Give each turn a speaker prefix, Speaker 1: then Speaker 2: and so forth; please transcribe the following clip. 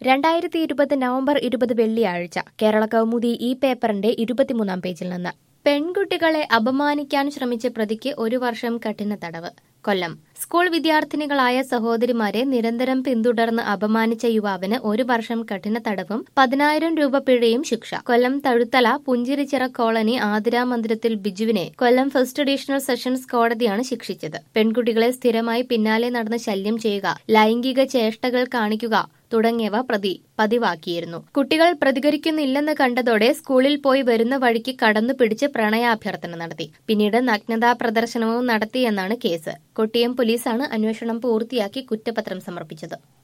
Speaker 1: രണ്ടായിരത്തി ഇരുപത് നവംബർ ഇരുപത് വെള്ളിയാഴ്ച കേരള കൗമുദി ഈ പേപ്പറിന്റെ ഇരുപത്തിമൂന്നാം പേജിൽ നിന്ന് പെൺകുട്ടികളെ അപമാനിക്കാൻ ശ്രമിച്ച പ്രതിക്ക് ഒരു വർഷം കഠിന തടവ് കൊല്ലം സ്കൂൾ വിദ്യാർത്ഥിനികളായ സഹോദരിമാരെ നിരന്തരം പിന്തുടർന്ന് അപമാനിച്ച യുവാവിന് ഒരു വർഷം കഠിന തടവും പതിനായിരം രൂപ പിഴയും ശിക്ഷ കൊല്ലം തഴുത്തല പുഞ്ചിരിച്ചിറ കോളനി ആതിര മന്ദിരത്തിൽ ബിജുവിനെ കൊല്ലം ഫസ്റ്റ് അഡീഷണൽ സെഷൻസ് കോടതിയാണ് ശിക്ഷിച്ചത് പെൺകുട്ടികളെ സ്ഥിരമായി പിന്നാലെ നടന്ന് ശല്യം ചെയ്യുക ലൈംഗിക ചേഷ്ടകൾ കാണിക്കുക തുടങ്ങിയവ പ്രതി പതിവാക്കിയിരുന്നു കുട്ടികൾ പ്രതികരിക്കുന്നില്ലെന്ന് കണ്ടതോടെ സ്കൂളിൽ പോയി വരുന്ന വഴിക്ക് കടന്നു പിടിച്ച് പ്രണയാഭ്യർത്ഥന നടത്തി പിന്നീട് നഗ്നതാ പ്രദർശനവും നടത്തിയെന്നാണ് കേസ് കൊട്ടിയം പോലീസാണ് അന്വേഷണം പൂർത്തിയാക്കി കുറ്റപത്രം സമർപ്പിച്ചത്